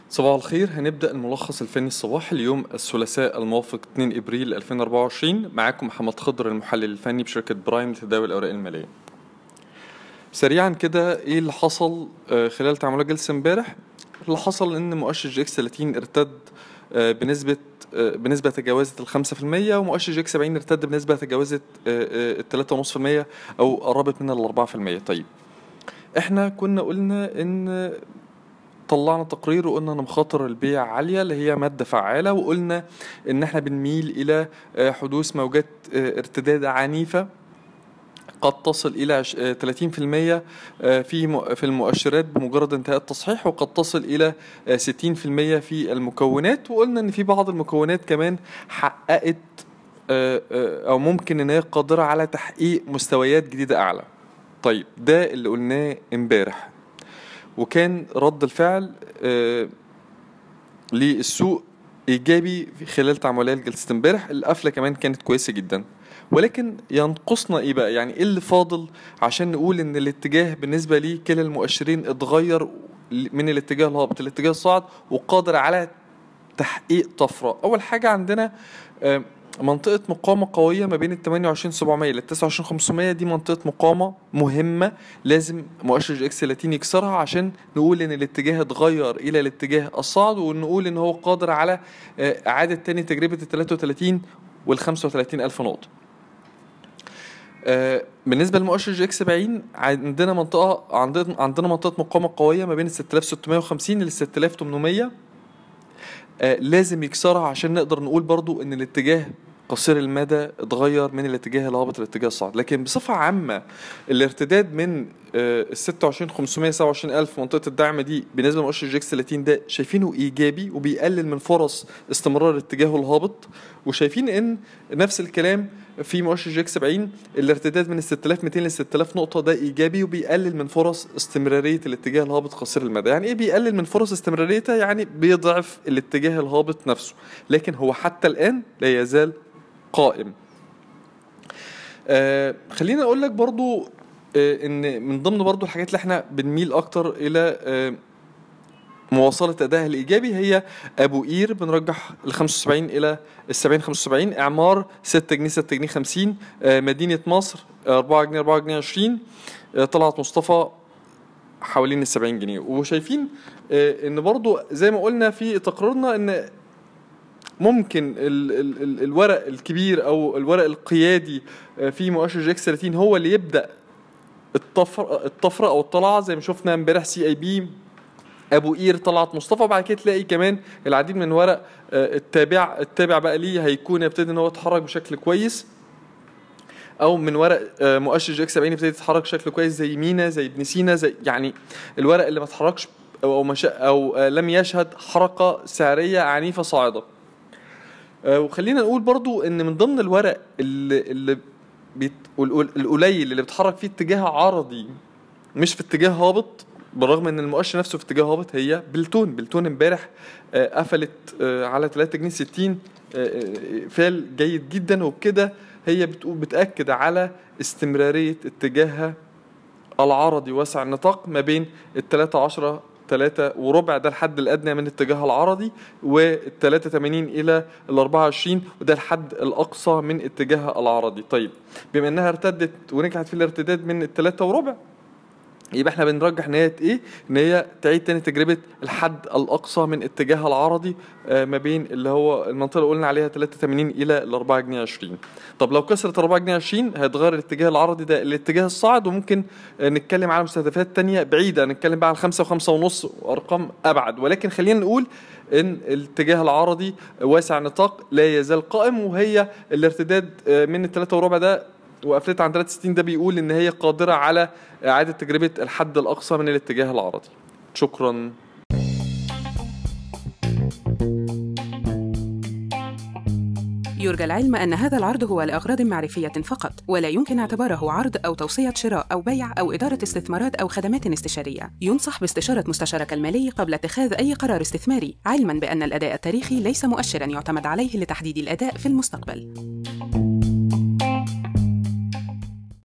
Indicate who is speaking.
Speaker 1: صباح الخير هنبدأ الملخص الفني الصباحي اليوم الثلاثاء الموافق 2 ابريل 2024 معاكم محمد خضر المحلل الفني بشركة برايم لتداول الأوراق المالية. سريعا كده ايه اللي حصل آه، خلال تعاملات جلسة امبارح؟ اللي حصل ان مؤشر جي اكس 30 ارتد آه، بنسبة آه، بنسبة تجاوزت ال 5% ومؤشر جي اكس 70 ارتد بنسبة تجاوزت ال 3.5% او قربت من ال 4% طيب احنا كنا قلنا ان طلعنا تقرير وقلنا ان مخاطر البيع عاليه اللي هي ماده فعاله وقلنا ان احنا بنميل الى آه، حدوث موجات آه، ارتداد عنيفه قد تصل الى عش- آه، 30% آه، في م- في المؤشرات بمجرد انتهاء التصحيح وقد تصل الى آه، 60% في المكونات وقلنا ان في بعض المكونات كمان حققت آه، آه، او ممكن ان هي قادره على تحقيق مستويات جديده اعلى طيب ده اللي قلناه امبارح وكان رد الفعل آه، للسوق ايجابي في خلال تعاملات جلسه امبارح القفله كمان كانت كويسه جدا ولكن ينقصنا ايه بقى يعني ايه اللي فاضل عشان نقول ان الاتجاه بالنسبه لي كلا المؤشرين اتغير من الاتجاه الهابط للاتجاه الصاعد وقادر على تحقيق طفره اول حاجه عندنا آه، منطقة مقاومة قوية ما بين ال 28700 لل 29500 دي منطقة مقاومة مهمة لازم مؤشر جي اكس 30 يكسرها عشان نقول ان الاتجاه اتغير الى الاتجاه الصاعد ونقول ان هو قادر على آه، اعادة تاني تجربة ال 33 وال 35 الف نقطة. آه، بالنسبة لمؤشر جي اكس 70 عندنا منطقة عندنا عندنا منطقة مقاومة قوية ما بين ال 6650 لل 6800 آه، لازم يكسرها عشان نقدر نقول برضو ان الاتجاه قصير المدى اتغير من الاتجاه الهابط للاتجاه الصاعد لكن بصفة عامة الارتداد من ال 26 500 27 ألف منطقة الدعم دي بالنسبة لمؤشر جي اكس 30 ده شايفينه إيجابي وبيقلل من فرص استمرار اتجاهه الهابط وشايفين إن نفس الكلام في مؤشر جي اكس 70 الارتداد من ال 6200 ل 6000 نقطة ده إيجابي وبيقلل من فرص استمرارية الاتجاه الهابط قصير المدى يعني إيه بيقلل من فرص استمراريتها يعني بيضعف الاتجاه الهابط نفسه لكن هو حتى الآن لا يزال قائم آه خليني اقول لك برضو آه ان من ضمن برضو الحاجات اللي احنا بنميل اكتر الى آه مواصلة أدائها الإيجابي هي أبو قير بنرجح ال 75 إلى ال 70 75 إعمار 6 جنيه 6 جنيه 50 آه مدينة مصر 4 جنيه 4 جنيه 20 آه طلعت مصطفى حوالين ال 70 جنيه وشايفين آه ان برضو زي ما قلنا في تقريرنا ان ممكن ال ال ال الورق الكبير او الورق القيادي آه، في مؤشر جي اكس 30 هو اللي يبدا الطفره الطفره او الطلعه زي ما شفنا امبارح سي اي بي ابو قير طلعت مصطفى وبعد كده تلاقي كمان العديد من ورق آه، التابع التابع بقى ليه هيكون يبتدي ان هو يتحرك بشكل كويس او من ورق آه، مؤشر جي اكس 70 يبتدي يتحرك بشكل كويس زي مينا زي ابن سينا زي يعني الورق اللي ما اتحركش او او, مشا او آه، لم يشهد حركه سعريه عنيفه صاعده آه، وخلينا نقول برضو ان من ضمن الورق اللي, اللي بيت... القل- القليل اللي بيتحرك فيه اتجاه عرضي مش في اتجاه هابط بالرغم ان المؤشر نفسه في اتجاه هابط هي بلتون بلتون امبارح آه، قفلت آه، على 3 جنيه 60 آه، آه، فال جيد جدا وبكده هي بتقول بتاكد على استمراريه اتجاهها العرضي واسع النطاق ما بين ال 13 3 وربع ده الحد الادنى من الاتجاه العرضي وال 83 الى ال 24 وده الحد الاقصى من اتجاهها العرضي طيب بما انها ارتدت ونجحت في الارتداد من الثلاثة وربع يبقى احنا بنرجح ان هي ايه ان هي تعيد تاني تجربه الحد الاقصى من اتجاهها العرضي آه، ما بين اللي هو المنطقه اللي قلنا عليها 83 الى ال 4 جنيه 20 طب لو كسرت 4 جنيه 20 هيتغير الاتجاه العرضي ده الاتجاه الصاعد وممكن آه، نتكلم على مستهدفات تانية بعيده نتكلم بقى على 5 و5 ونص وارقام ابعد ولكن خلينا نقول ان الاتجاه العرضي واسع النطاق لا يزال قائم وهي الارتداد آه، من الثلاثة وربع ده وقفلتها عند 63 ده بيقول ان هي قادره على اعاده تجربه الحد الاقصى من الاتجاه العرضي شكرا
Speaker 2: يرجى العلم أن هذا العرض هو لأغراض معرفية فقط، ولا يمكن اعتباره عرض أو توصية شراء أو بيع أو إدارة استثمارات أو خدمات استشارية. ينصح باستشارة مستشارك المالي قبل اتخاذ أي قرار استثماري، علماً بأن الأداء التاريخي ليس مؤشراً يعتمد عليه لتحديد الأداء في المستقبل.